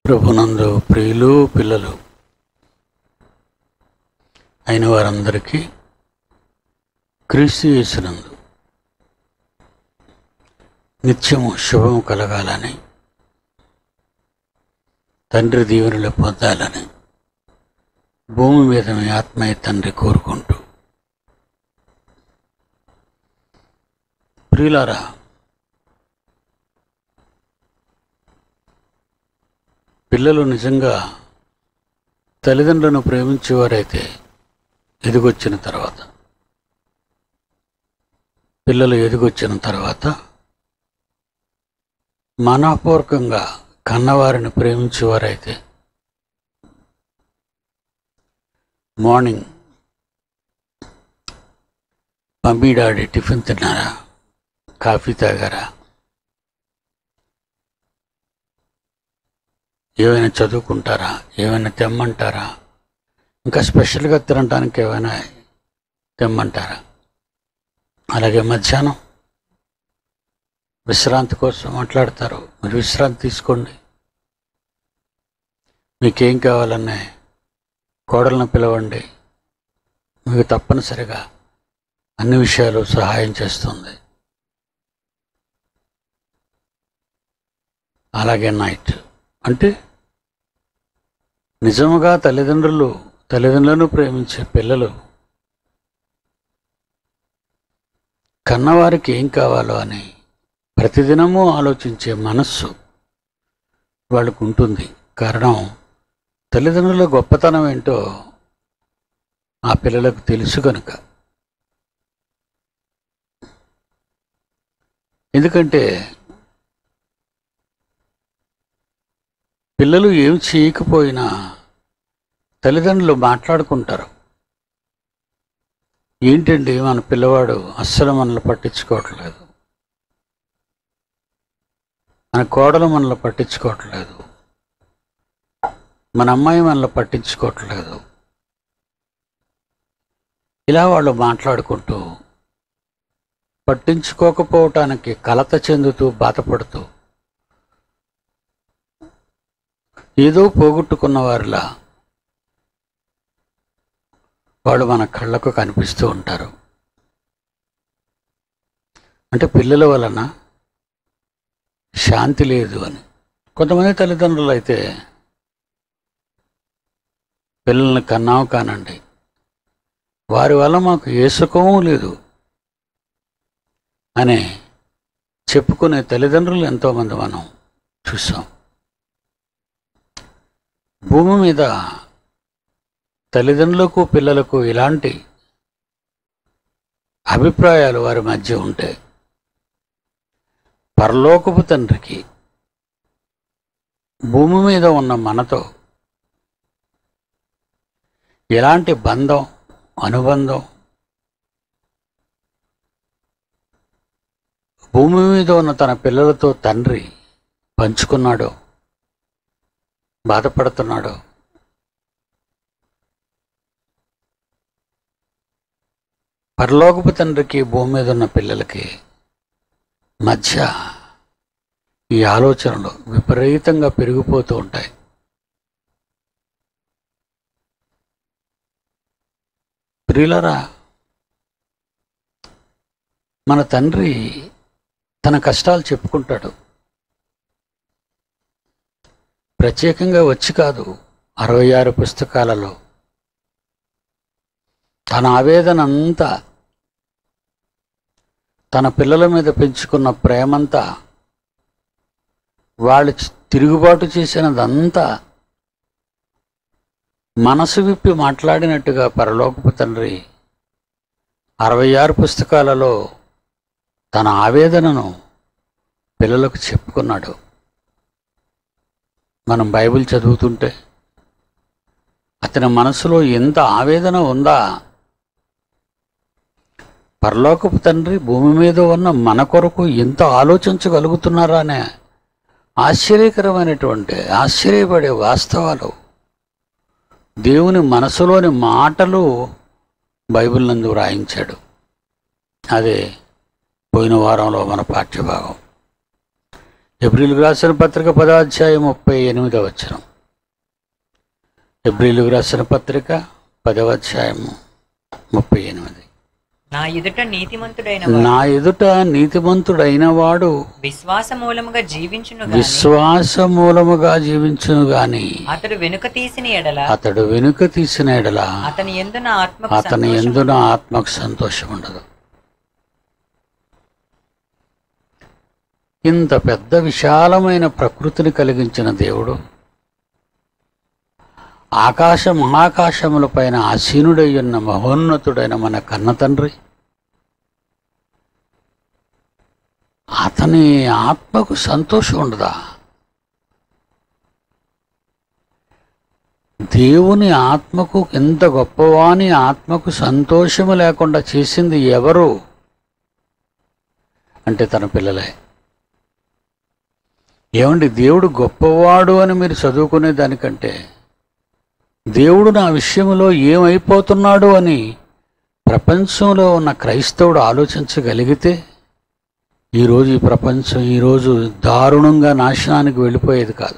ప్రభునందు ప్రియులు పిల్లలు అయిన వారందరికీ క్రీస్తు యేసునందు నిత్యము శుభము కలగాలని తండ్రి దీవెనలు పొందాలని భూమి మీద మీ ఆత్మీయ తండ్రి కోరుకుంటూ ప్రియులారా పిల్లలు నిజంగా తల్లిదండ్రులను ప్రేమించేవారైతే ఎదిగొచ్చిన తర్వాత పిల్లలు ఎదిగొచ్చిన తర్వాత మనపూర్వకంగా కన్నవారిని ప్రేమించేవారైతే మార్నింగ్ మమ్మీ డాడీ టిఫిన్ తిన్నారా కాఫీ తాగారా ఏమైనా చదువుకుంటారా ఏమైనా తెమ్మంటారా ఇంకా స్పెషల్గా తినడానికి ఏమైనా తెమ్మంటారా అలాగే మధ్యాహ్నం విశ్రాంతి కోసం మాట్లాడతారు మీరు విశ్రాంతి తీసుకోండి మీకేం కావాలనే కోడలను పిలవండి మీకు తప్పనిసరిగా అన్ని విషయాలు సహాయం చేస్తుంది అలాగే నైట్ అంటే నిజముగా తల్లిదండ్రులు తల్లిదండ్రులను ప్రేమించే పిల్లలు కన్నవారికి ఏం కావాలో అని ప్రతిదినము ఆలోచించే మనస్సు వాళ్ళకు ఉంటుంది కారణం తల్లిదండ్రుల గొప్పతనం ఏంటో ఆ పిల్లలకు తెలుసు కనుక ఎందుకంటే పిల్లలు ఏం చేయకపోయినా తల్లిదండ్రులు మాట్లాడుకుంటారు ఏంటండి మన పిల్లవాడు అస్సలు మనల్ని పట్టించుకోవట్లేదు మన కోడలు మనల్ని పట్టించుకోవట్లేదు మన అమ్మాయి మనల్ని పట్టించుకోవట్లేదు ఇలా వాళ్ళు మాట్లాడుకుంటూ పట్టించుకోకపోవటానికి కలత చెందుతూ బాధపడుతూ ఏదో పోగొట్టుకున్న వారిలా వాళ్ళు మన కళ్ళకు కనిపిస్తూ ఉంటారు అంటే పిల్లల వలన శాంతి లేదు అని కొంతమంది తల్లిదండ్రులు అయితే పిల్లల్ని కన్నావు కానండి వారి వల్ల మాకు ఏ సుఖము లేదు అని చెప్పుకునే తల్లిదండ్రులు ఎంతోమంది మనం చూసాం భూమి మీద తల్లిదండ్రులకు పిల్లలకు ఇలాంటి అభిప్రాయాలు వారి మధ్య ఉంటే పరలోకపు తండ్రికి భూమి మీద ఉన్న మనతో ఎలాంటి బంధం అనుబంధం భూమి మీద ఉన్న తన పిల్లలతో తండ్రి పంచుకున్నాడో బాధపడుతున్నాడో పరలోకపు తండ్రికి భూమి మీద ఉన్న పిల్లలకి మధ్య ఈ ఆలోచనలు విపరీతంగా పెరిగిపోతూ ఉంటాయి ప్రియులరా మన తండ్రి తన కష్టాలు చెప్పుకుంటాడు ప్రత్యేకంగా వచ్చి కాదు అరవై ఆరు పుస్తకాలలో తన ఆవేదన అంతా తన పిల్లల మీద పెంచుకున్న ప్రేమంతా వాళ్ళు చ- తిరుగుబాటు చేసినదంతా మనసు విప్పి మాట్లాడినట్టుగా పరలోకపు తండ్రి అరవై ఆరు పుస్తకాలలో తన ఆవేదనను పిల్లలకు చెప్పుకున్నాడు మనం బైబిల్ చదువుతుంటే అతని మనసులో ఎంత ఆవేదన ఉందా పరలోకపు తండ్రి భూమి మీద ఉన్న మన కొరకు ఎంత ఆలోచించగలుగుతున్నారా అనే ఆశ్చర్యకరమైనటువంటి ఆశ్చర్యపడే వాస్తవాలు దేవుని మనసులోని మాటలు బైబిల్ నందు వ్రాయించాడు అదే పోయిన వారంలో మన పాఠ్యభాగం ఎబ్రిల్కి రాసిన పత్రిక పదాధ్యాయం ముప్పై ఎనిమిదవ వచనం ఎబ్రిల్కి రాసిన పత్రిక పదవ అధ్యాయము ముప్పై ఎనిమిది నా ఎదుట నీతిమంతుడైన వాడు నా ఎదుట నీతిమంతుడైన వాడు విశ్వాస మూలముగా జీవించును గాని విశ్వాస మూలముగా జీవించును గాని అతడు వెనుక తీసిన ఎడల అతడు వెనుక తీసిన ఎడల అతని ఎందు నా ఆత్మకు అతని సంతోషం ఎందున ఆత్మకు సంతోషం ఉండదు ఇంత పెద్ద విశాలమైన ప్రకృతిని కలిగించిన దేవుడు ఆకాశ మహాకాశముల పైన ఆసీనుడై ఉన్న మహోన్నతుడైన మన కన్న తండ్రి అతని ఆత్మకు సంతోషం ఉండదా దేవుని ఆత్మకు ఎంత గొప్పవాని ఆత్మకు సంతోషము లేకుండా చేసింది ఎవరు అంటే తన పిల్లలే ఏమండి దేవుడు గొప్పవాడు అని మీరు చదువుకునే దానికంటే దేవుడు నా విషయంలో ఏమైపోతున్నాడు అని ప్రపంచంలో ఉన్న క్రైస్తవుడు ఆలోచించగలిగితే ఈరోజు ఈ ప్రపంచం ఈరోజు దారుణంగా నాశనానికి వెళ్ళిపోయేది కాదు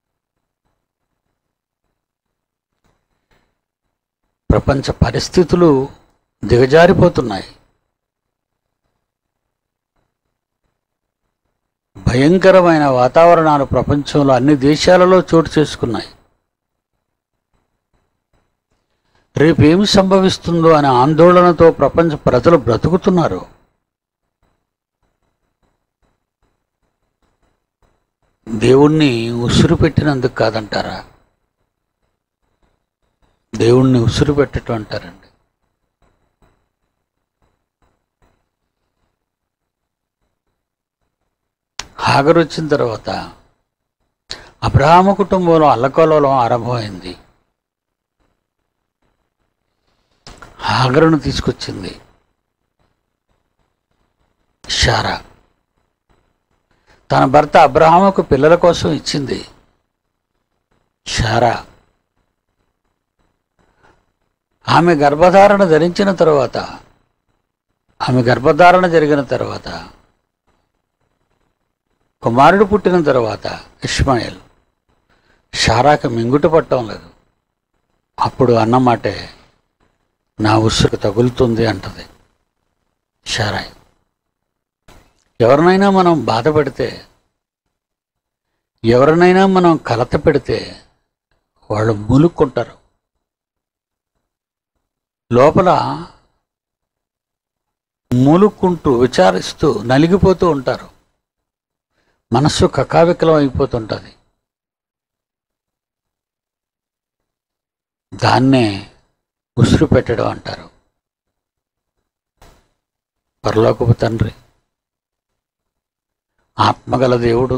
ప్రపంచ పరిస్థితులు దిగజారిపోతున్నాయి భయంకరమైన వాతావరణాలు ప్రపంచంలో అన్ని దేశాలలో చోటు చేసుకున్నాయి రేపు ఏమి సంభవిస్తుందో అనే ఆందోళనతో ప్రపంచ ప్రజలు బ్రతుకుతున్నారు దేవుణ్ణి ఉసురు పెట్టినందుకు కాదంటారా దేవుణ్ణి ఉసురు పెట్టడం అంటారండి హాగరు వచ్చిన తర్వాత అబ్రహాము కుటుంబంలో అల్లకలోలం ఆరంభమైంది హాగరును తీసుకొచ్చింది షారా తన భర్త అబ్రహాముకు పిల్లల కోసం ఇచ్చింది షారా ఆమె గర్భధారణ ధరించిన తర్వాత ఆమె గర్భధారణ జరిగిన తర్వాత కుమారుడు పుట్టిన తర్వాత ఇష్మాయిల్ షారాకి మింగుట పట్టడం లేదు అప్పుడు అన్నమాటే నా ఉసుకు తగులుతుంది అంటది షారాయ్ ఎవరినైనా మనం బాధ పెడితే ఎవరినైనా మనం కలత పెడితే వాళ్ళు ములుక్కుంటారు లోపల మూలుక్కుంటూ విచారిస్తూ నలిగిపోతూ ఉంటారు మనస్సు కకావికలం అయిపోతుంటుంది దాన్నే ఉసురు పెట్టడం అంటారు పరలోకపు తండ్రి ఆత్మగల దేవుడు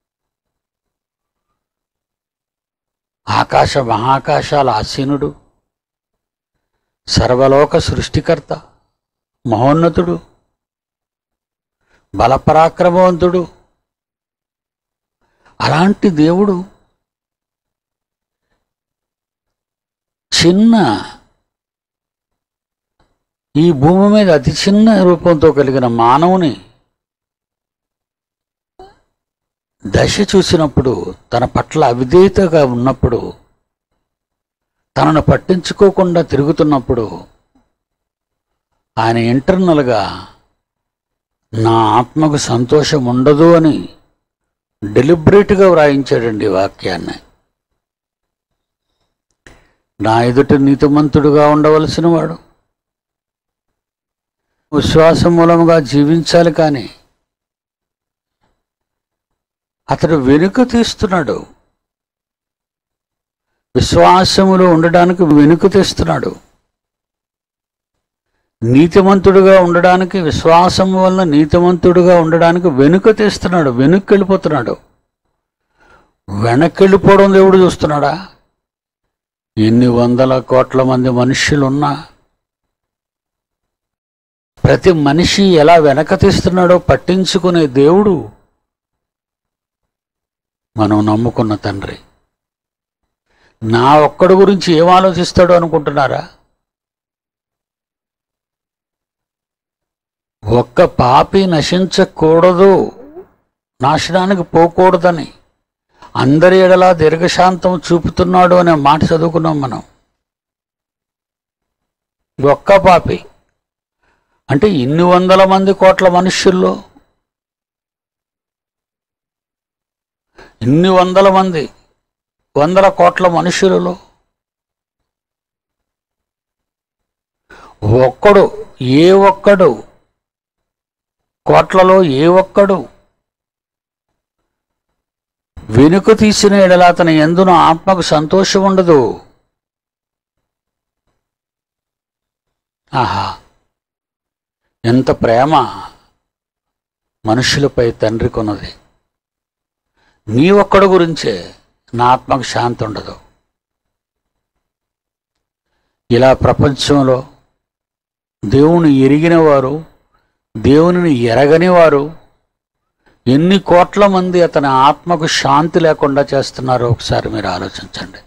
ఆకాశ మహాకాశాల ఆసీనుడు సర్వలోక సృష్టికర్త మహోన్నతుడు బలపరాక్రమవంతుడు అలాంటి దేవుడు చిన్న ఈ భూమి మీద అతి చిన్న రూపంతో కలిగిన మానవుని దశ చూసినప్పుడు తన పట్ల అవిధేయతగా ఉన్నప్పుడు తనను పట్టించుకోకుండా తిరుగుతున్నప్పుడు ఆయన ఇంటర్నల్గా నా ఆత్మకు సంతోషం ఉండదు అని డెలిబరేట్గా వ్రాయించాడండి ఈ వాక్యాన్ని నా ఎదుట నీతిమంతుడుగా ఉండవలసిన వాడు విశ్వాసం మూలముగా జీవించాలి కానీ అతడు వెనుక తీస్తున్నాడు విశ్వాసములో ఉండడానికి వెనుక తీస్తున్నాడు నీతిమంతుడుగా ఉండడానికి విశ్వాసం వలన నీతిమంతుడుగా ఉండడానికి వెనుక తీస్తున్నాడు వెనుక్కి వెళ్ళిపోతున్నాడు వెనక్కి వెళ్ళిపోవడం దేవుడు చూస్తున్నాడా ఎన్ని వందల కోట్ల మంది మనుష్యులున్నా ప్రతి మనిషి ఎలా వెనక తీస్తున్నాడో పట్టించుకునే దేవుడు మనం నమ్ముకున్న తండ్రి నా ఒక్కడి గురించి ఏం ఆలోచిస్తాడో అనుకుంటున్నారా ఒక్క పాపి నశించకూడదు నాశనానికి పోకూడదని అందరి ఎడలా దీర్ఘశాంతం చూపుతున్నాడు అనే మాట చదువుకున్నాం మనం ఒక్క పాపి అంటే ఇన్ని వందల మంది కోట్ల మనుష్యుల్లో ఇన్ని వందల మంది వందల కోట్ల మనుషులలో ఒక్కడు ఏ ఒక్కడు కోట్లలో ఏ ఒక్కడు వెనుక తీసిన ఎడల అతని ఎందున ఆత్మకు సంతోషం ఉండదు ఆహా ఎంత ప్రేమ మనుషులపై తండ్రి కొన్నది నీ ఒక్కడి గురించే నా ఆత్మకు శాంతి ఉండదు ఇలా ప్రపంచంలో దేవుని ఎరిగిన వారు దేవునిని ఎరగని వారు ఎన్ని కోట్ల మంది అతని ఆత్మకు శాంతి లేకుండా చేస్తున్నారో ఒకసారి మీరు ఆలోచించండి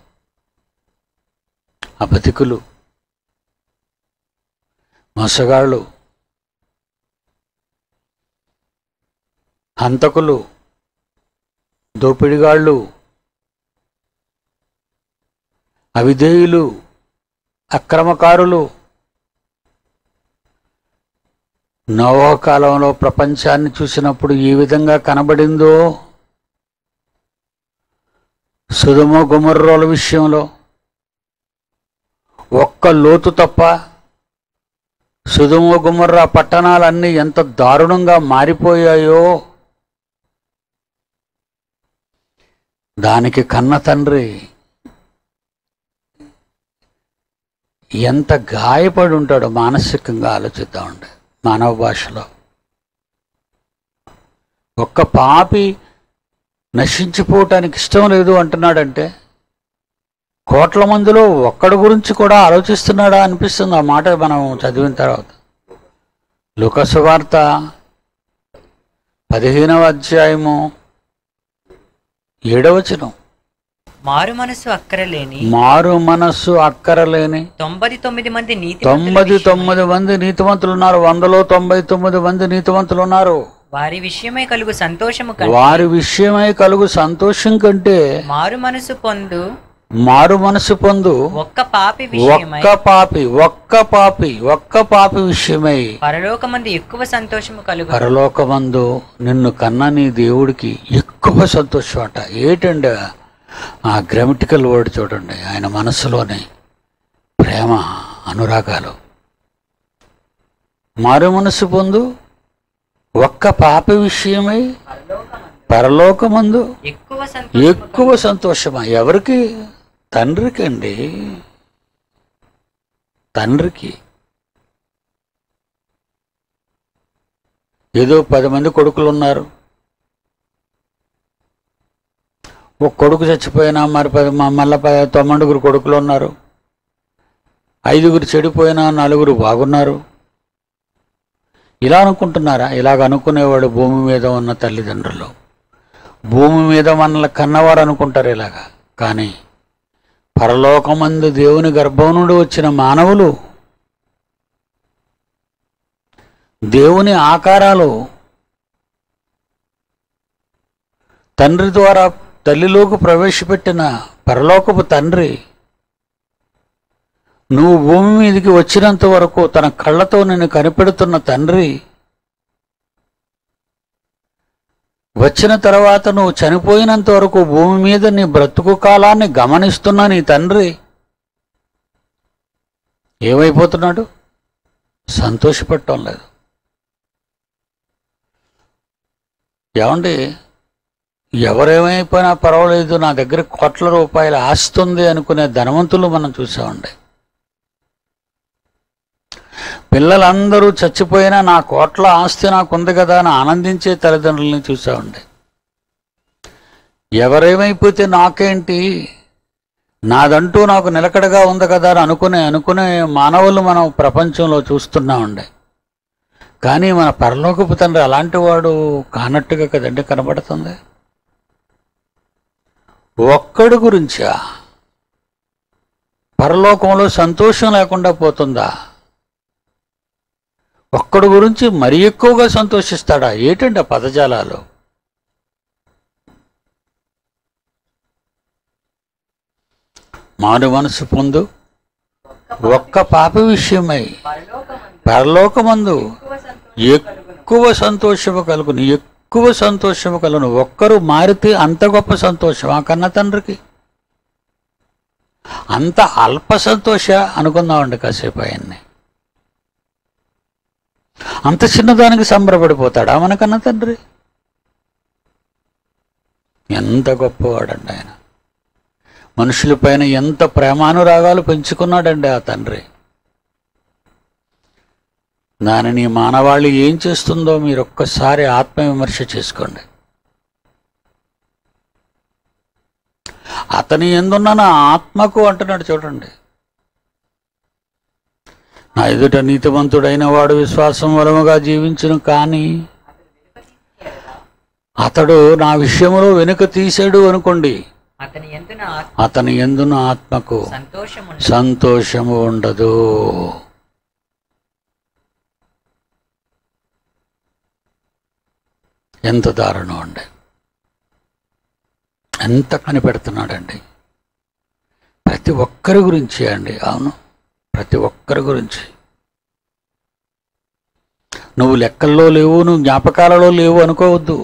ఆ బతికులు మోసగాళ్ళు హంతకులు దోపిడిగాళ్ళు అవిధేయులు అక్రమకారులు నవో కాలంలో ప్రపంచాన్ని చూసినప్పుడు ఏ విధంగా కనబడిందో సుధమ గుమర్రోల విషయంలో ఒక్క లోతు తప్ప సుధమ గుమర్ర పట్టణాలన్నీ ఎంత దారుణంగా మారిపోయాయో దానికి కన్న తండ్రి ఎంత గాయపడి ఉంటాడో మానసికంగా ఆలోచిద్దామండి మానవ భాషలో ఒక్క పాపి నశించిపోవటానికి ఇష్టం లేదు అంటున్నాడంటే కోట్ల మందిలో ఒక్కడి గురించి కూడా ఆలోచిస్తున్నాడా అనిపిస్తుంది ఆ మాట మనం చదివిన తర్వాత లుకసు వార్త పదిహేనవ అధ్యాయము ఏడవచనం మారు మనసు అక్కరలేని మారు మనస్సు అక్కరలేని తొంభై తొమ్మిది మంది నీతి తొమ్మిది తొమ్మిది మంది నీతివంతులు ఉన్నారు వందలో తొంభై తొమ్మిది మంది నీతివంతులు ఉన్నారు వారి విషయమై కలుగు సంతోషము కంటే వారి విషయమై కలుగు సంతోషం కంటే మారు మనసు పొందు మారు మనసు పొందు ఒక్క పాపి విషయమై ఒక్క పాపి ఒక్క పాపి ఒక్క పాపి విషయమై పరలోకమంది ఎక్కువ సంతోషము కలుగు పరలోకమందు నిన్ను కన్న నీ దేవుడికి ఎక్కువ సంతోషం అంట ఏటండి ఆ గ్రామటికల్ వర్డ్ చూడండి ఆయన మనసులోని ప్రేమ అనురాగాలు మారు మనసు పొందు ఒక్క పాపి విషయమై పరలోకమందు ఎక్కువ సంతోషం ఎక్కువ సంతోషమా ఎవరికి తండ్రికి అండి తండ్రికి ఏదో పది మంది కొడుకులు ఉన్నారు ఒక కొడుకు చచ్చిపోయినా మరి పది మ- మళ్ళా ప- తొమ్మిడుగురు కొడుకులు ఉన్నారు ఐదుగురు చెడిపోయినా నలుగురు బాగున్నారు ఇలా అనుకుంటున్నారా ఇలాగ అనుకునేవాడు భూమి మీద ఉన్న తల్లిదండ్రులు భూమి మీద మనల్ని కన్నవారు అనుకుంటారు ఇలాగా కానీ పరలోకమందు దేవుని గర్భం నుండి వచ్చిన మానవులు దేవుని ఆకారాలు తండ్రి ద్వారా తల్లిలోకి ప్రవేశపెట్టిన పరలోకపు తండ్రి నువ్వు భూమి మీదకి వచ్చినంత వరకు తన కళ్ళతో నిన్ను కనిపెడుతున్న తండ్రి వచ్చిన తర్వాత నువ్వు చనిపోయినంత వరకు భూమి మీద నీ బ్రతుకు కాలాన్ని గమనిస్తున్న నీ తండ్రి ఏమైపోతున్నాడు సంతోషపడటం లేదు ఏమండి ఎవరేమైపోయినా పర్వాలేదు నా దగ్గర కోట్ల రూపాయల ఆస్తి ఉంది అనుకునే ధనవంతులు మనం చూసామండి పిల్లలందరూ చచ్చిపోయినా నా కోట్ల ఆస్తి నాకుంది కదా అని ఆనందించే తల్లిదండ్రులని చూసామండి ఎవరేమైపోతే నాకేంటి నాదంటూ నాకు నిలకడగా ఉంది కదా అని అనుకునే అనుకునే మానవులు మనం ప్రపంచంలో చూస్తున్నామండి కానీ మన పరలోకపు తండ్రి అలాంటి వాడు కానట్టుగా కదండి కనబడుతుంది ఒక్కడి గురించా పరలోకంలో సంతోషం లేకుండా పోతుందా ఒక్కడి గురించి మరి ఎక్కువగా సంతోషిస్తాడా ఏటండి ఆ పదజాలాలు మారు మనసు పొందు ఒక్క పాప విషయమై పరలోకమందు పరలోకమందు ఎక్కువ సంతోషం ఎక్కువ సంతోషము కలుగును ఎక్కువ సంతోషము కలుగును ఒక్కరు మారితే అంత గొప్ప సంతోషం ఆ కన్న తండ్రికి అంత అల్ప సంతోష అనుకుందామండి కాసేపు ఆయన్ని అంత చిన్నదానికి సంబరపడిపోతాడా మన కన్న తండ్రి ఎంత గొప్పవాడండి ఆయన మనుషులపైన ఎంత ప్రేమానురాగాలు పెంచుకున్నాడండి ఆ తండ్రి దానిని మానవాళి ఏం చేస్తుందో మీరు ఒక్కసారి ఆత్మవిమర్శ చేసుకోండి అతని ఎందున్న నా ఆత్మకు అంటున్నాడు చూడండి నా ఎదుట నీతివంతుడైన వాడు విశ్వాసం వలముగా జీవించును కానీ అతడు నా విషయంలో వెనుక తీసాడు అనుకోండి అతని ఎందున అతని ఎందున ఆత్మకు సంతోషము సంతోషము ఉండదు ఎంత దారుణం అండి ఎంత కనిపెడుతున్నాడండి ప్రతి ఒక్కరి గురించి అండి అవును ప్రతి ఒక్కరి గురించి నువ్వు లెక్కల్లో లేవు నువ్వు జ్ఞాపకాలలో లేవు అనుకోవద్దు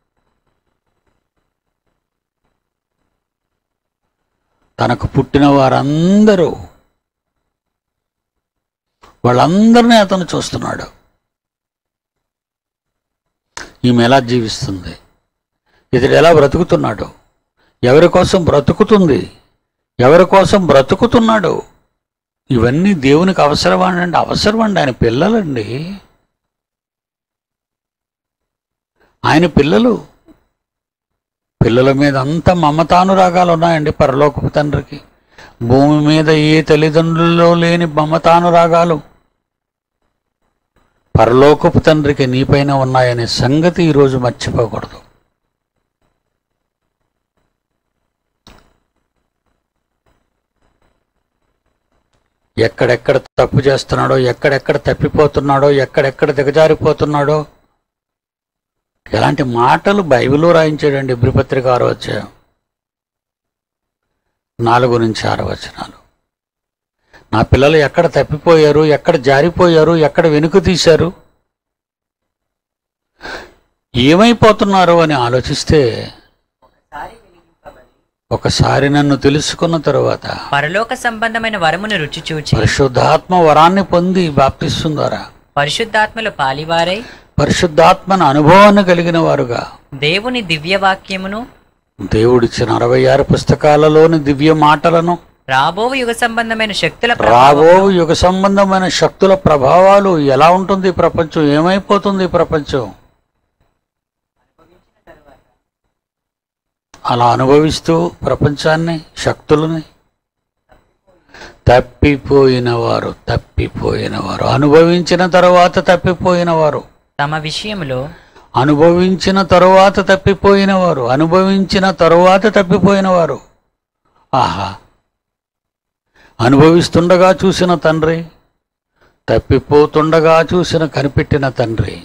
తనకు పుట్టిన వారందరూ వాళ్ళందరినీ అతను చూస్తున్నాడు ఈమె ఎలా జీవిస్తుంది ఇతడు ఎలా బ్రతుకుతున్నాడు ఎవరి కోసం బ్రతుకుతుంది ఎవరి కోసం బ్రతుకుతున్నాడు ఇవన్నీ దేవునికి అవసరమండి అవసరమండి ఆయన పిల్లలండి ఆయన పిల్లలు పిల్లల మీద అంత మమతానురాగాలు ఉన్నాయండి పరలోకపు తండ్రికి భూమి మీద ఏ తల్లిదండ్రులలో లేని మమతానురాగాలు పరలోకపు తండ్రికి నీపైన ఉన్నాయనే సంగతి ఈరోజు మర్చిపోకూడదు ఎక్కడెక్కడ తప్పు చేస్తున్నాడో ఎక్కడెక్కడ తప్పిపోతున్నాడో ఎక్కడెక్కడ దిగజారిపోతున్నాడో ఎలాంటి మాటలు బైబిల్లో రాయించాడండి బ్రిపత్రిక ఆరో అధ్యాయం నాలుగు నుంచి ఆరు వచనాలు నా పిల్లలు ఎక్కడ తప్పిపోయారు ఎక్కడ జారిపోయారు ఎక్కడ వెనుక తీశారు ఏమైపోతున్నారు అని ఆలోచిస్తే ఒకసారి వెలిగింపబడి ఒకసారి నన్ను తెలుసుకున్న తరువాత పరలోక సంబంధమైన వరమును రుచి చూచి పరిశుద్ధాత్మ వరాన్ని పొంది బాప్తిస్తుంది ద్వారా పరిశుద్ధాత్మలో పాలివారై పరిశుద్ధాత్మన అనుభవాన్ని కలిగిన వారుగా దేవుని దివ్యవాక్యమును దేవుడిచ్చిన అరవై ఆరు పుస్తకాలలోని దివ్య మాటలను రాబో యుగ సంబంధమైన శక్తుల రాబో యుగ సంబంధమైన శక్తుల ప్రభావాలు ఎలా ఉంటుంది ఈ ప్రపంచం ఏమైపోతుంది ఈ ప్రపంచం అలా అనుభవిస్తూ ప్రపంచాన్ని శక్తులని తప్పిపోయిన వారు తప్పిపోయిన వారు అనుభవించిన తరువాత తప్పిపోయిన వారు తమ విషయంలో అనుభవించిన తరువాత తప్పిపోయిన వారు అనుభవించిన తరువాత తప్పిపోయిన వారు ఆహా అనుభవిస్తుండగా చూసిన తండ్రి తప్పిపోతుండగా చూసిన కనిపెట్టిన తండ్రి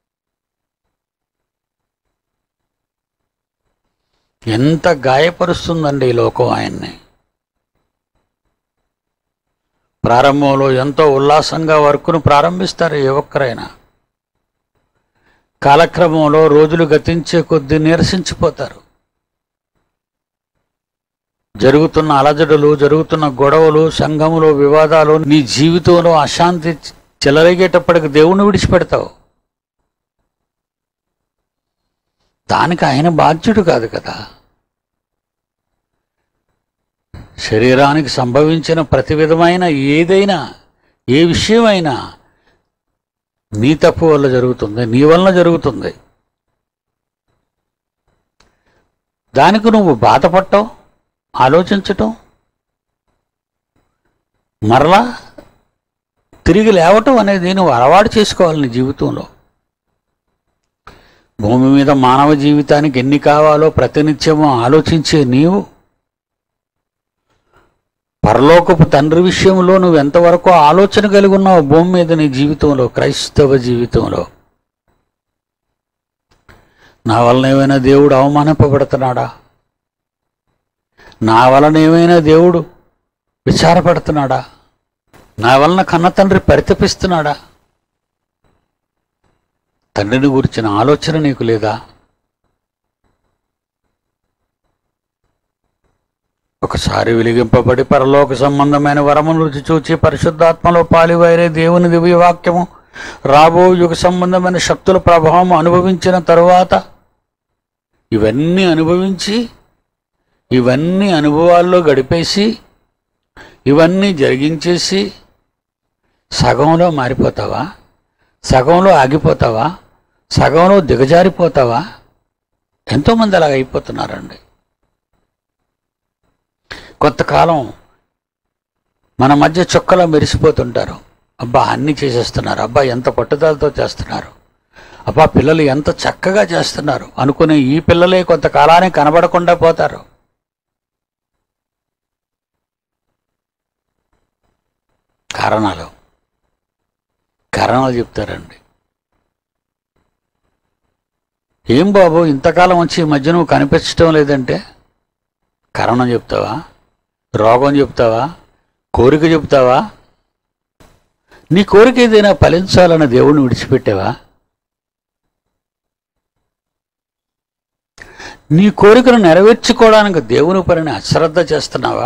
ఎంత గాయపరుస్తుందండి ఈ లోకం ఆయన్ని ప్రారంభంలో ఎంతో ఉల్లాసంగా వర్క్ను ప్రారంభిస్తారు ఏ ఒక్కరైనా కాలక్రమంలో రోజులు గతించే కొద్దీ నీరసించిపోతారు జరుగుతున్న అలజడులు జరుగుతున్న గొడవలు సంఘములో వివాదాలు నీ జీవితంలో అశాంతి చెలరేగేటప్పటికి దేవుణ్ణి విడిచిపెడతావు దానికి ఆయన బాధ్యుడు కాదు కదా శరీరానికి సంభవించిన ప్రతి విధమైన ఏదైనా ఏ విషయమైనా నీ తప్పు వల్ల జరుగుతుంది నీ వలన జరుగుతుంది దానికి నువ్వు బాధపడటం ఆలోచించటం మరలా తిరిగి లేవటం అనేది నువ్వు అలవాటు చేసుకోవాలి నీ జీవితంలో భూమి మీద మానవ జీవితానికి ఎన్ని కావాలో ప్రతినిత్యము ఆలోచించే నీవు పరలోకపు తండ్రి విషయంలో నువ్వు ఎంతవరకు ఆలోచన కలిగి ఉన్నావు భూమి మీద నీ జీవితంలో క్రైస్తవ జీవితంలో నా వలన ఏమైనా దేవుడు అవమానింపబడుతున్నాడా నా వలన ఏమైనా దేవుడు విచారపడుతున్నాడా నా వలన కన్న తండ్రి పరితపిస్తున్నాడా తండ్రిని గురించిన ఆలోచన నీకు లేదా ఒకసారి వెలిగింపబడి పరలోక సంబంధమైన వరమును రుచి చూచి పరిశుద్ధాత్మలో పాలివైరే దేవుని దివ్య వాక్యము రాబో యుగ సంబంధమైన శక్తుల ప్రభావం అనుభవించిన తరువాత ఇవన్నీ అనుభవించి ఇవన్నీ అనుభవాల్లో గడిపేసి ఇవన్నీ జరిగించేసి సగంలో మారిపోతావా సగంలో ఆగిపోతావా సగంలో దిగజారిపోతావా ఎంతోమంది అలాగ అయిపోతున్నారండి కొంతకాలం మన మధ్య చుక్కలా మెరిసిపోతుంటారు అబ్బా అన్నీ చేసేస్తున్నారు అబ్బా ఎంత పట్టుదలతో చేస్తున్నారు అబ్బా పిల్లలు ఎంత చక్కగా చేస్తున్నారు అనుకునే ఈ పిల్లలే కొంతకాలానికి కనబడకుండా పోతారు కారణాలు కారణాలు చెప్తారండి ఏం బాబు ఇంతకాలం వచ్చి ఈ మధ్య నువ్వు కనిపించడం లేదంటే కారణం చెప్తావా రోగం చెప్తావా కోరిక చెప్తావా నీ కోరిక ఏదైనా ఫలించాలని దేవుణ్ణి విడిచిపెట్టావా నీ కోరికను నెరవేర్చుకోవడానికి దేవుని పనిని అశ్రద్ధ చేస్తున్నావా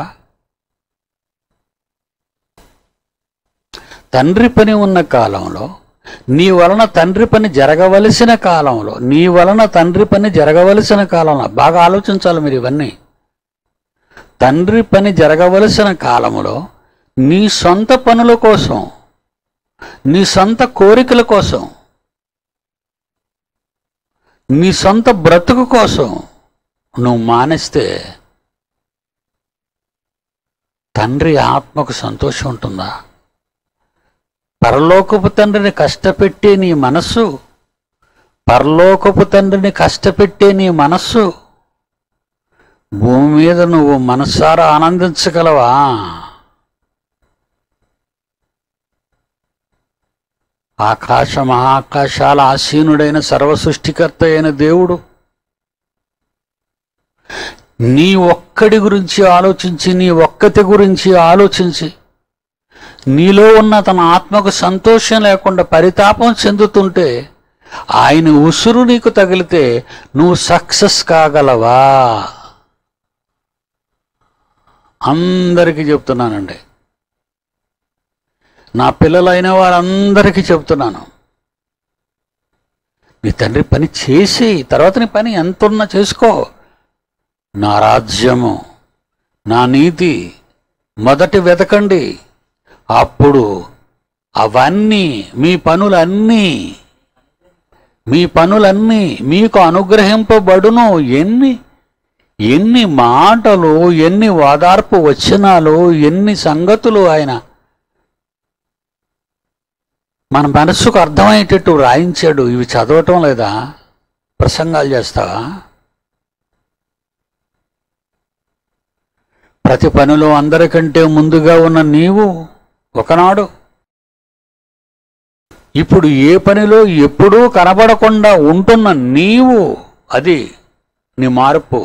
తండ్రి పని ఉన్న కాలంలో నీ వలన తండ్రి పని జరగవలసిన కాలంలో నీ వలన తండ్రి పని జరగవలసిన కాలంలో బాగా ఆలోచించాలి మీరు ఇవన్నీ తండ్రి పని జరగవలసిన కాలములో నీ సొంత పనుల కోసం నీ సొంత కోరికల కోసం నీ సొంత బ్రతుకు కోసం నువ్వు మానేస్తే తండ్రి ఆత్మకు సంతోషం ఉంటుందా పరలోకపు తండ్రిని కష్టపెట్టే నీ మనస్సు పరలోకపు తండ్రిని కష్టపెట్టే నీ మనస్సు భూమి మీద నువ్వు మనస్సారా ఆనందించగలవా ఆకాశ మహాకాశాల ఆసీనుడైన సర్వ సృష్టికర్త అయిన దేవుడు నీ ఒక్కడి గురించి ఆలోచించి నీ ఒక్కతి గురించి ఆలోచించి నీలో ఉన్న తన ఆత్మకు సంతోషం లేకుండా పరితాపం చెందుతుంటే ఆయన ఉసురు నీకు తగిలితే నువ్వు సక్సెస్ కాగలవా అందరికీ చెప్తున్నానండి నా పిల్లలైన వారందరికీ చెప్తున్నాను నీ తండ్రి పని చేసి తర్వాత నీ పని ఎంత ఉన్నా చేసుకో నా రాజ్యము నా నీతి మొదటి వెతకండి అప్పుడు అవన్నీ మీ పనులన్నీ మీ పనులన్నీ మీకు అనుగ్రహింపబడును ఎన్ని ఎన్ని మాటలు ఎన్ని ఓదార్పు వచనాలు ఎన్ని సంగతులు ఆయన మన మనస్సుకు అర్థమయ్యేటట్టు రాయించాడు ఇవి చదవటం లేదా ప్రసంగాలు చేస్తావా ప్రతి పనిలో అందరికంటే ముందుగా ఉన్న నీవు ఒకనాడు ఇప్పుడు ఏ పనిలో ఎప్పుడూ కనబడకుండా ఉంటున్న నీవు అది నీ మార్పు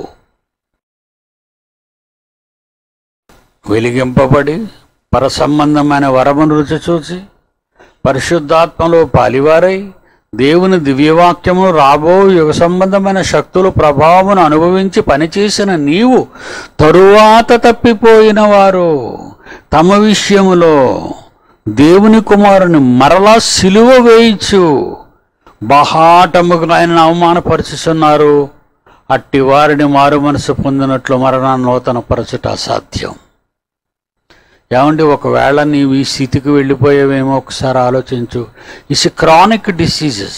వెలిగింపబడి పరసంబంధమైన వరమును రుచి చూసి పరిశుద్ధాత్మలో పాలివారై దేవుని దివ్యవాక్యము రాబో యుగ సంబంధమైన శక్తుల ప్రభావమును అనుభవించి పనిచేసిన నీవు తరువాత తప్పిపోయిన వారు తమ విషయములో దేవుని కుమారుని మరలా సిలువ వేయించు బహాటముకు ఆయన అవమానపరుచుతున్నారు అట్టి వారిని మారు మనసు పొందినట్లు మరణాన్ని నూతన పరచుట అసాధ్యం ఏమండి ఒకవేళ నీవు ఈ స్థితికి వెళ్ళిపోయావేమో ఒకసారి ఆలోచించు ఇస్ క్రానిక్ డిసీజెస్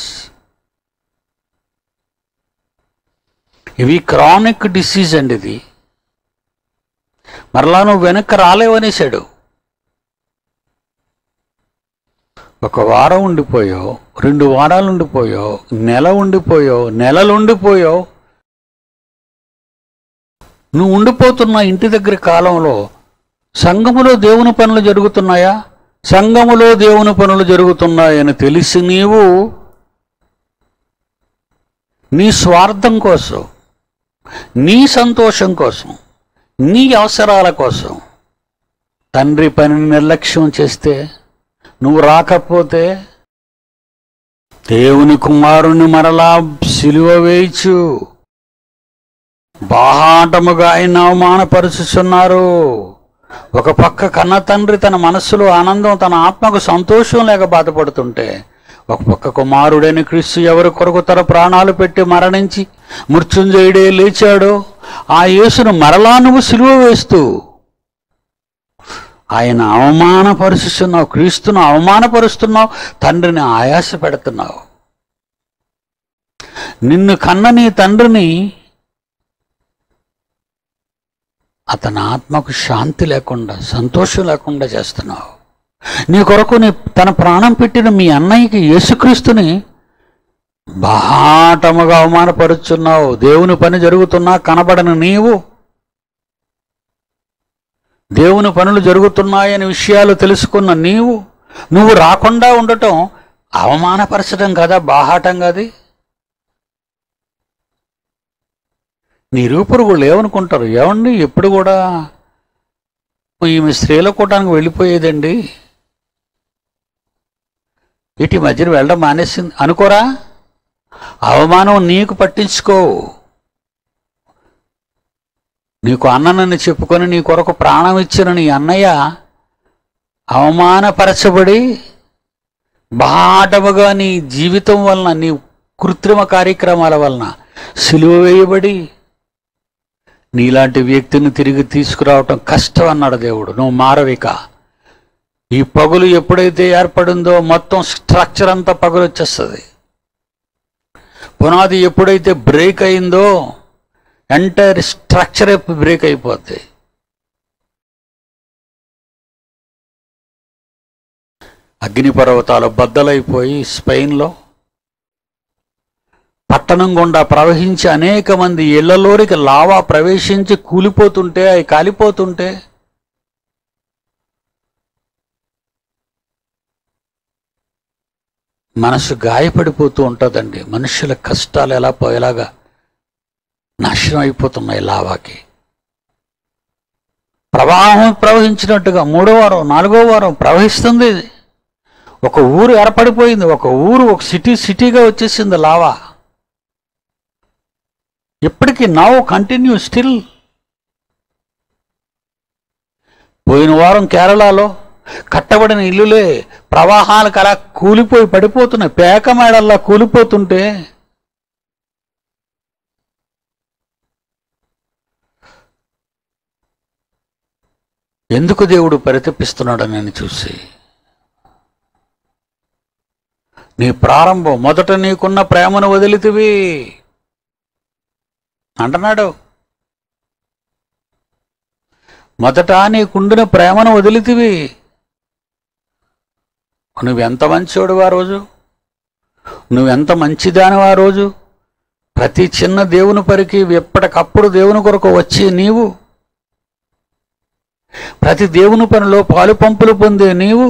ఇవి క్రానిక్ డిసీజ్ అండి ఇది మరలా నువ్వు వెనక్కి రాలేవనేసాడు ఒక వారం ఉండిపోయావు రెండు వారాలు ఉండిపోయావు నెల ఉండిపోయావు నెలలు ఉండిపోయావు నువ్వు ఉండిపోతున్న ఇంటి దగ్గర కాలంలో సంఘములో దేవుని పనులు జరుగుతున్నాయా సంఘములో దేవుని పనులు జరుగుతున్నాయని తెలిసి నీవు నీ స్వార్థం కోసం నీ సంతోషం కోసం నీ అవసరాల కోసం తండ్రి పనిని నిర్లక్ష్యం చేస్తే నువ్వు రాకపోతే దేవుని కుమారుని మరలా సిలువ వేయచ్చు బాహాటముగా ఆయన అవమానపరుచుచున్నారు ఒక పక్క కన్న తండ్రి తన మనస్సులో ఆనందం తన ఆత్మకు సంతోషం లేక బాధపడుతుంటే ఒక పక్క కుమారుడైన క్రీస్తు ఎవరి కొరకు తన ప్రాణాలు పెట్టి మరణించి మృత్యుంజయుడే లేచాడో ఆ యేసును మరలా నువ్వు సిలువ వేస్తూ ఆయన అవమానపరుస్తున్నావు క్రీస్తును అవమానపరుస్తున్నావు తండ్రిని ఆయాస పెడుతున్నావు నిన్ను కన్న నీ తండ్రిని అతని ఆత్మకు శాంతి లేకుండా సంతోషం లేకుండా చేస్తున్నావు నీ కొరకు నీ తన ప్రాణం పెట్టిన మీ అన్నయ్యకి యేసుక్రీస్తుని బాహాటముగా అవమానపరుచున్నావు దేవుని పని జరుగుతున్నా కనబడని నీవు దేవుని పనులు జరుగుతున్నాయని విషయాలు తెలుసుకున్న నీవు నువ్వు రాకుండా ఉండటం అవమానపరచడం కదా బాహాటం కాదు నిరూపురుగుళ్ళు ఏమనుకుంటారు ఏమండి ఎప్పుడు కూడా ఈమె స్త్రీల కూటానికి వెళ్ళిపోయేదండి ఇటు ఈ మధ్యన వెళ్ళడం మానేసింది అనుకోరా అవమానం నీకు పట్టించుకో నీకు అన్ననని చెప్పుకొని నీ కొరకు ప్రాణం ఇచ్చిన నీ అన్నయ్య అవమానపరచబడి బాటముగా నీ జీవితం వలన నీ కృత్రిమ కార్యక్రమాల వలన సిలువ వేయబడి నీలాంటి వ్యక్తిని తిరిగి తీసుకురావటం కష్టం అన్నాడు దేవుడు నువ్వు మారవిక ఈ పగులు ఎప్పుడైతే ఏర్పడిందో మొత్తం స్ట్రక్చర్ అంతా పగులు వచ్చేస్తుంది పునాది ఎప్పుడైతే బ్రేక్ అయిందో ఎంటైర్ స్ట్రక్చర్ బ్రేక్ అయిపోద్ది అగ్నిపర్వతాలు బద్దలైపోయి స్పెయిన్లో పట్టణం గుండా ప్రవహించి అనేక మంది ఇళ్లలోనికి లావా ప్రవేశించి కూలిపోతుంటే అవి కాలిపోతుంటే మనసు గాయపడిపోతూ ఉంటుందండి మనుషుల కష్టాలు ఎలా పోయేలాగా నాశనం అయిపోతున్నాయి లావాకి ప్రవాహం ప్రవహించినట్టుగా మూడో వారం నాలుగో వారం ప్రవహిస్తుంది ఇది. ఒక ఊరు ఏర్పడిపోయింది ఒక ఊరు ఒక సిటీ సిటీగా వచ్చేసింది లావా ఇప్పటికీ నవ్ కంటిన్యూ స్టిల్ పోయిన వారం కేరళలో కట్టబడిన ఇల్లులే ప్రవాహాలకు అలా కూలిపోయి పడిపోతున్నాయి పేక మేడల్లా కూలిపోతుంటే ఎందుకు దేవుడు పరితపిస్తున్నాడు నేను చూసి నీ ప్రారంభం మొదట నీకున్న ప్రేమను వదిలితివి అంటున్నాడు మొదట నీకుండిన ప్రేమను వదిలితివి నువ్వెంత మంచోడు ఆ రోజు నువ్వెంత మంచిదానివి ఆ రోజు ప్రతి చిన్న దేవుని పరికి ఎప్పటికప్పుడు దేవుని కొరకు వచ్చే నీవు ప్రతి దేవుని పనిలో పాలు పంపులు పొందే నీవు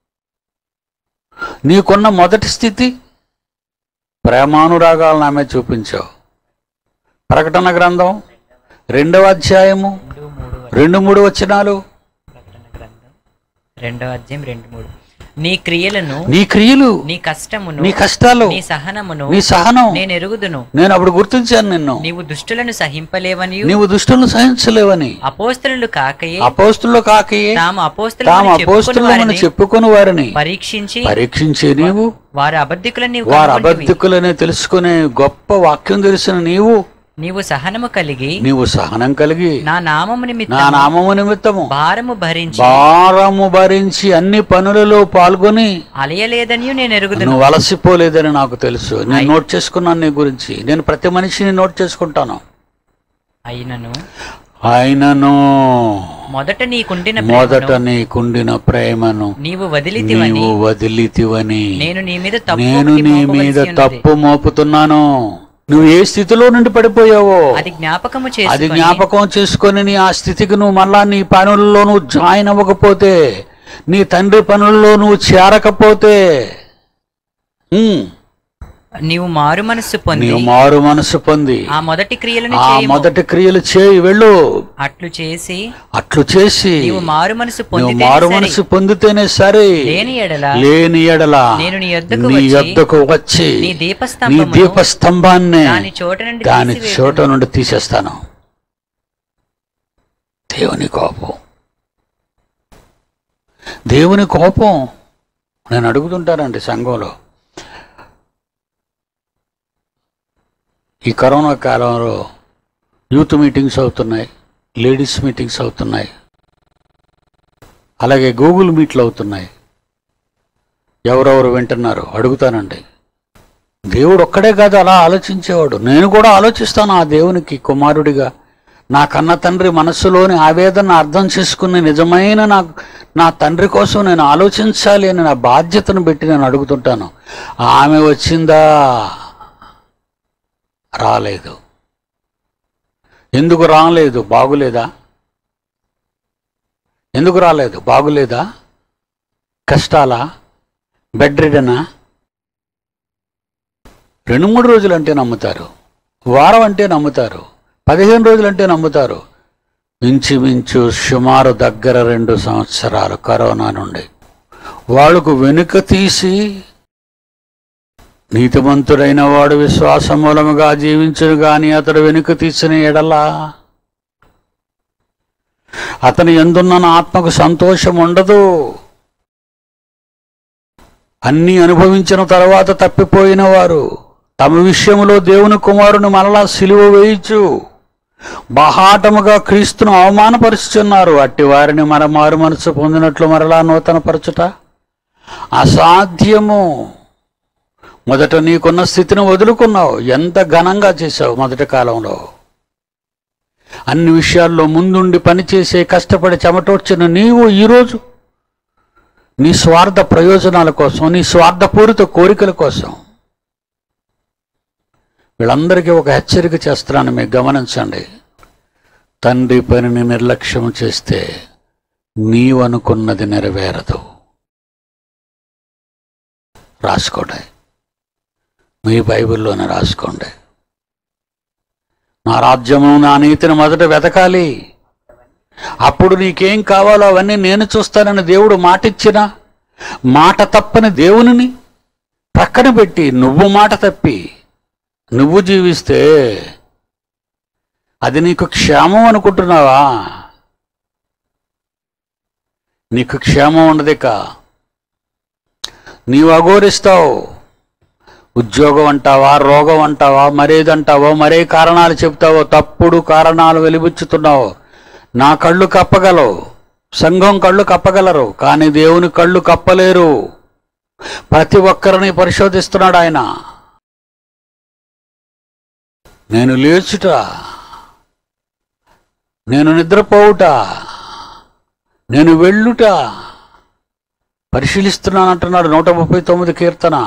నీకున్న మొదటి స్థితి ప్రేమానురాగాలను ఆమె చూపించావు ప్రకటన గ్రంథం రెండవ అధ్యాయము రెండు మూడు రెండు మూడు వచనాలు ప్రకటన గ్రంథం రెండవ అధ్యాయం రెండు మూడు నీ క్రియలను నీ క్రియలు నీ కష్టమును నీ కష్టాలు నీ సహనమును నీ సహనం నేను ఎరుగుదును నేను అప్పుడు గుర్తించాను నిన్ను నీవు దుష్టులను సహింపలేవని నీవు దుష్టులను సహించలేవని అపోస్తలు కాకయే అపోస్తుల్లో కాకయే తాము తాము అపోస్తలు అపోస్తులను చెప్పుకుని వారిని పరీక్షించి పరీక్షించే నీవు వారు అబద్ధికులను నీవు వారు కనుగొంటివి. అబద్ధికులనే తెలుసుకునే గొప్ప వాక్యం తెలిసిన నీవు నీవు సహనము కలిగి నీవు సహనం కలిగి నా నామము నా నిమిత్తం నామము నిమిత్తము భారము భరించి భారము భరించి అన్ని పనులలో పాల్గొని అలయలేదని నేను ఎరుగుదును నువ్వు అలసిపోలేదని నాకు తెలుసు నేను నోట్ చేసుకున్నాను నీ గురించి నేను ప్రతి మనిషిని నోట్ చేసుకుంటాను అయినను ఆయనను మొదట నీకుండిన మొదట ప్రేమను నీకుండిన ప్రేమను నీవు వదిలితివని నీవు వదిలితివని నేను నీ మీద తప్పు నేను ఒకటి నీ మోపవలసి మీద ఉన్నది. తప్పు మోపుతున్నాను నువ్వు ఏ స్థితిలో నుండి పడిపోయావో అది జ్ఞాపకము అది చేసుకొని జ్ఞాపకం చేసుకొని నీ ఆ స్థితికి నువ్వు మళ్ళా నీ పనుల్లో నువ్వు జాయిన్ అవ్వకపోతే నీ తండ్రి పనుల్లో నువ్వు చేరకపోతే ఉమ్, నీవు మారు మనస్సు పొంది నీవు మారు మనసు పొంది ఆ మొదటి క్రియలను ఆ చేయము మొదటి క్రియలు చేయి వెళ్ళు అట్లు చేసి అట్లు చేసి నీవు మారు మనస్సు నువ్వు పొందితే మారు మనసు పొందితేనే సరే లేని ఎడల లేని ఎడల నేను నీ యొద్దకు నీ వచ్చి యొద్దకు వచ్చి నీ నీ దీపస్తంభమును దీపస్తంభాన్ని దాని చోట నుండి దాని తీసివేయుదును. చోట నుండి తీసేస్తాను దేవుని కోపం దేవుని కోపం నేను అడుగుతుంటానండి సంఘంలో ఈ కరోనా కాలంలో యూత్ మీటింగ్స్ అవుతున్నాయి లేడీస్ మీటింగ్స్ అవుతున్నాయి అలాగే గూగుల్ మీట్లు అవుతున్నాయి ఎవరెవరు వింటున్నారు అడుగుతానండి దేవుడు ఒక్కడే కాదు అలా ఆలోచించేవాడు నేను కూడా ఆలోచిస్తాను ఆ దేవునికి కుమారుడిగా నా కన్న తండ్రి మనస్సులోని ఆవేదన అర్థం చేసుకుని నిజమైన నా నా తండ్రి కోసం నేను ఆలోచించాలి అని నా బాధ్యతను పెట్టి నేను అడుగుతుంటాను ఆమె వచ్చిందా రాలేదు ఎందుకు రాలేదు బాగులేదా ఎందుకు రాలేదు బాగులేదా కష్టాలా బెడ్ రిడనా రెండు మూడు రోజులు అంటే నమ్ముతారు వారం అంటే నమ్ముతారు పదిహేను రోజులు అంటే నమ్ముతారు ఇంచుమించు సుమారు దగ్గర రెండు సంవత్సరాలు కరోనా నుండి వాళ్ళకు వెనుక తీసి నీతిమంతుడైన వాడు విశ్వాస మూలముగా జీవించును గాని అతడు వెనుక తీసిన ఎడలా అతని ఎందున్న నా ఆత్మకు సంతోషం ఉండదు అన్నీ అనుభవించిన తర్వాత తప్పిపోయిన వారు తమ విషయంలో దేవుని కుమారుని మరలా సిలువ వేయించు బహాటముగా క్రీస్తును అవమానపరుచుచున్నారు అట్టి వారిని మన మారు మనసు పొందినట్లు మరలా నూతన పరచుట అసాధ్యము మొదట నీకున్న స్థితిని వదులుకున్నావు ఎంత ఘనంగా చేశావు మొదటి కాలంలో అన్ని విషయాల్లో ముందుండి పనిచేసే కష్టపడి చెమటోడ్చిన నీవు ఈరోజు నీ స్వార్థ ప్రయోజనాల కోసం నీ స్వార్థపూరిత కోరికల కోసం వీళ్ళందరికీ ఒక హెచ్చరిక చేస్తున్నాను మీకు గమనించండి తండ్రి పనిని నిర్లక్ష్యం చేస్తే నీవు అనుకున్నది నెరవేరదు రాసుకోండి మీ బైబిల్లోనే రాసుకోండి నా రాజ్యము నా నీతిని మొదట వెతకాలి అప్పుడు నీకేం కావాలో అవన్నీ నేను చూస్తానని దేవుడు మాటిచ్చిన మాట తప్పని దేవునిని ప్రక్కన పెట్టి నువ్వు మాట తప్పి నువ్వు జీవిస్తే అది నీకు క్షేమం అనుకుంటున్నావా నీకు క్షేమం ఉండదిక నీవు అఘోరిస్తావు ఉద్యోగం అంటావా రోగం అంటావా మరేదంటావో మరే కారణాలు చెప్తావో తప్పుడు కారణాలు వెలిబుచ్చుతున్నావు నా కళ్ళు కప్పగలవు సంఘం కళ్ళు కప్పగలరు కానీ దేవుని కళ్ళు కప్పలేరు ప్రతి ఒక్కరిని పరిశోధిస్తున్నాడు ఆయన నేను లేచుట నేను నిద్రపోవుట నేను వెళ్ళుట పరిశీలిస్తున్నానంటున్నాడు నూట ముప్పై తొమ్మిది కీర్తన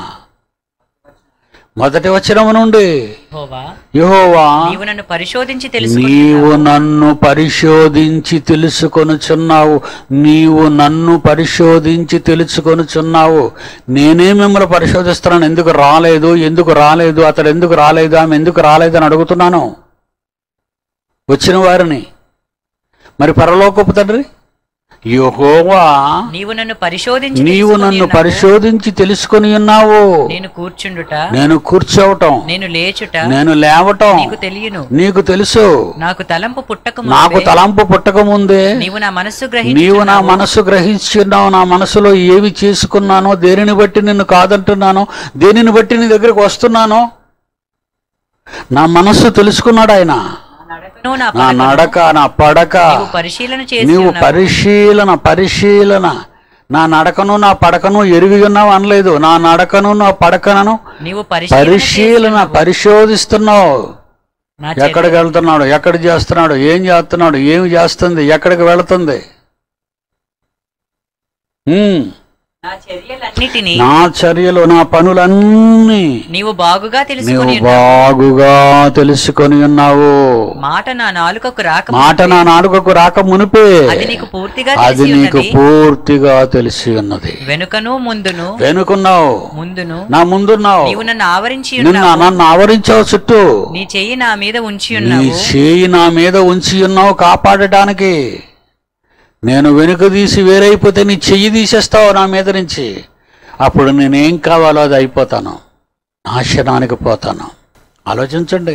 మొదటి వచనము నుండి యెహోవా యెహోవా నీవు నన్ను పరిశోధించి తెలుసుకుని నీవు నన్ను పరిశోధించి తెలుసుకొనుచున్నావు నీవు నన్ను పరిశోధించి తెలుసుకొనుచున్నావు నేనే మిమ్మల్ని పరిశోధిస్తున్నాను ఎందుకు రాలేదు ఎందుకు రాలేదు అతడు ఎందుకు రాలేదు ఆమె ఎందుకు రాలేదు అని అడుగుతున్నాను వచ్చిన వారిని మరి పరలోకపు తండ్రి యెహోవా నీవు నన్ను పరిశోధించి నీవు తెలుసుకుని నన్ను ఉన్నావు. పరిశోధించి తెలుసుకొని ఉన్నావు నేను కూర్చుండుట నేను కూర్చోవటం నేను లేచుట నేను లేవటం నీకు తెలియను నీకు తెలుసు నాకు తలంపు పుట్టక నాకు మునుపే తలంపు పుట్టక ముందే నీవు నా మనస్సు నీవు నా గ్రహించుచున్నావు మనసు గ్రహించున్నావు నా మనసులో ఏవి చేసుకున్నానో దేనిని బట్టి నిన్ను కాదంటున్నానో దేనిని బట్టి నీ దగ్గరికి వస్తున్నానో నా మనస్సు తెలుసుకున్నాడు ఆయన నువ్వు నా నా పడకను నడక నా పడక నీవు పరిశీలన చేసి నీవు ఉన్నావు. పరిశీలన పరిశీలన నా నడకను నా పడకను ఎరిగి ఉన్నావు అనలేదు నా నడకను నా పడకను నీవు పరిశీలన పరిశీలన పరిశోధిస్తున్నావు నా చర్య- ఎక్కడికి వెళ్తున్నాడు ఎక్కడ చేస్తున్నాడు ఏం చేస్తున్నాడు ఏమి చేస్తుంది ఎక్కడికి వెళుతుంది ఉమ్, నా చర్యలన్నిటినీ నా చర్యలు నా పనులన్నీ నీవు బాగుగా నీవు తెలుసుకొని ఉన్నావు. బాగుగా తెలుసుకొని ఉన్నావు మాట నా నాలుకకు రాక మాట నా నాలుకకు రాక మునిపే అది నీకు పూర్తిగా అది తెలిసి నీకు ఉన్నది పూర్తిగా తెలిసి ఉన్నది వెనుకను ముందును వెనుకున్నావు ముందును నా ముందున్నావు నీవు నన్ను ఆవరించి నిన్న ఉన్నావు నన్ను ఆవరించావు చుట్టూ నీ చెయ్యి నా మీద ఉంచి నీ ఉన్నావు చేయి నా మీద ఉంచి ఉన్నావు కాపాడటానికి నేను వెనుక తీసి వేరైపోతే నీ చెయ్యి తీసేస్తావు నా మీద నుంచి అప్పుడు నేనేం కావాలో అది అయిపోతాను నాశనానికి పోతాను ఆలోచించండి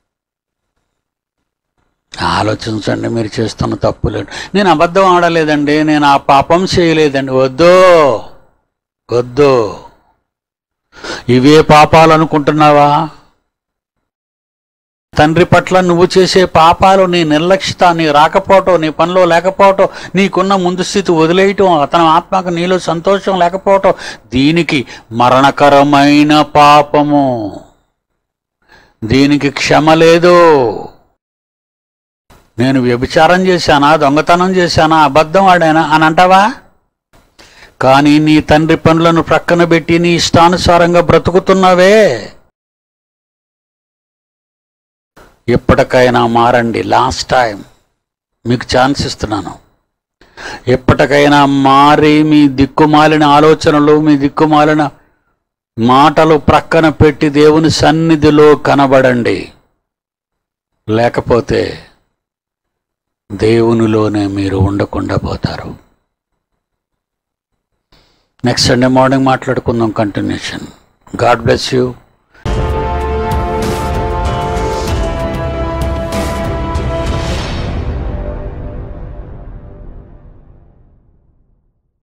ఆలోచించండి మీరు చేస్తున్న తప్పులేదు నేను అబద్ధం ఆడలేదండి నేను ఆ పాపం చేయలేదండి వద్దు వద్దు ఇవే పాపాలు అనుకుంటున్నావా తండ్రి పట్ల నువ్వు చేసే పాపాలు నీ నిర్లక్ష్యత నీ రాకపోవటం నీ పనిలో లేకపోవటం నీకున్న ముందు స్థితి వదిలేయటం అతని ఆత్మకు నీలో సంతోషం లేకపోవటం దీనికి మరణకరమైన పాపము దీనికి క్షమ లేదు నేను వ్యభిచారం చేశానా దొంగతనం చేశానా అబద్ధం ఆడానా అని అంటావా కానీ నీ తండ్రి పనులను ప్రక్కన పెట్టి నీ ఇష్టానుసారంగా బ్రతుకుతున్నావే ఎప్పటికైనా మారండి లాస్ట్ టైం మీకు ఛాన్స్ ఇస్తున్నాను ఎప్పటికైనా మారి మీ దిక్కుమాలిన ఆలోచనలు మీ దిక్కుమాలిన మాటలు ప్రక్కన పెట్టి దేవుని సన్నిధిలో కనబడండి లేకపోతే దేవునిలోనే మీరు ఉండకుండా పోతారు నెక్స్ట్ సండే మార్నింగ్ మాట్లాడుకుందాం కంటిన్యూషన్ గాడ్ బ్లెస్ యూ